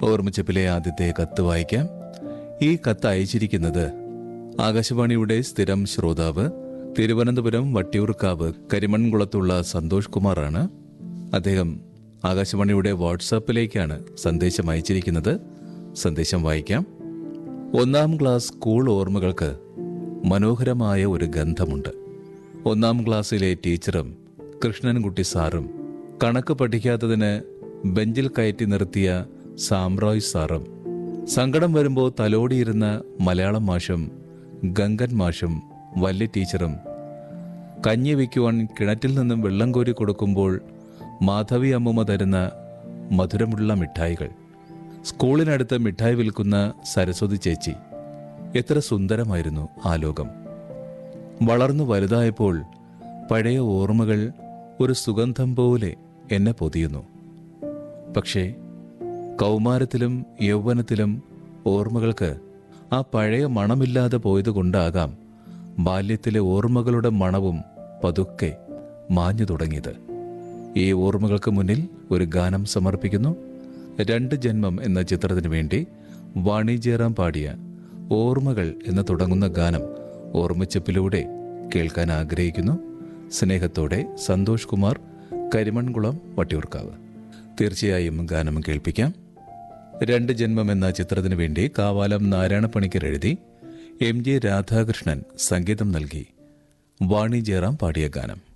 ഓർമ്മച്ചപ്പിലെ ആദ്യത്തെ കത്ത് വായിക്കാം ഈ കത്ത് അയച്ചിരിക്കുന്നത് ആകാശവാണിയുടെ സ്ഥിരം ശ്രോതാവ് തിരുവനന്തപുരം വട്ടിയൂർക്കാവ് കരിമൺകുളത്തുള്ള സന്തോഷ് കുമാറാണ് അദ്ദേഹം ആകാശവാണിയുടെ വാട്സാപ്പിലേക്കാണ് സന്ദേശം അയച്ചിരിക്കുന്നത് സന്ദേശം വായിക്കാം ഒന്നാം ക്ലാസ് സ്കൂൾ ഓർമ്മകൾക്ക് മനോഹരമായ ഒരു ഗന്ധമുണ്ട് ഒന്നാം ക്ലാസ്സിലെ ടീച്ചറും കൃഷ്ണൻകുട്ടി സാറും കണക്ക് പഠിക്കാത്തതിന് ബെഞ്ചിൽ കയറ്റി നിർത്തിയ സാമ്രായ് സാറും സങ്കടം വരുമ്പോൾ തലോടിയിരുന്ന മലയാളം മാഷും ഗംഗൻ മാഷും വല്യ ടീച്ചറും കഞ്ഞി വയ്ക്കുവാൻ കിണറ്റിൽ നിന്നും വെള്ളം കോരി കൊടുക്കുമ്പോൾ മാധവി അമ്മുമ്മ തരുന്ന മധുരമുള്ള മിഠായികൾ സ്കൂളിനടുത്ത് മിഠായി വിൽക്കുന്ന സരസ്വതി ചേച്ചി എത്ര സുന്ദരമായിരുന്നു ആ ലോകം വളർന്നു വലുതായപ്പോൾ പഴയ ഓർമ്മകൾ ഒരു സുഗന്ധം പോലെ എന്നെ പൊതിയുന്നു പക്ഷേ കൗമാരത്തിലും യൗവനത്തിലും ഓർമ്മകൾക്ക് ആ പഴയ മണമില്ലാതെ പോയതുകൊണ്ടാകാം ബാല്യത്തിലെ ഓർമ്മകളുടെ മണവും പതുക്കെ മാഞ്ഞു തുടങ്ങിയത് ഈ ഓർമ്മകൾക്ക് മുന്നിൽ ഒരു ഗാനം സമർപ്പിക്കുന്നു രണ്ട് ജന്മം എന്ന ചിത്രത്തിനു വേണ്ടി വാണി ജയറാം പാടിയ ഓർമ്മകൾ എന്ന് തുടങ്ങുന്ന ഗാനം ഓർമ്മച്ചപ്പിലൂടെ കേൾക്കാൻ ആഗ്രഹിക്കുന്നു സ്നേഹത്തോടെ സന്തോഷ് കുമാർ കരിമൺകുളം വട്ടിയൂർക്കാവ് തീർച്ചയായും ഗാനം കേൾപ്പിക്കാം രണ്ട് ജന്മം എന്ന ചിത്രത്തിനു വേണ്ടി കാവാലം നാരായണ പണിക്കർ എഴുതി എം ജെ രാധാകൃഷ്ണൻ സംഗീതം നൽകി വാണി ജയറാം പാടിയ ഗാനം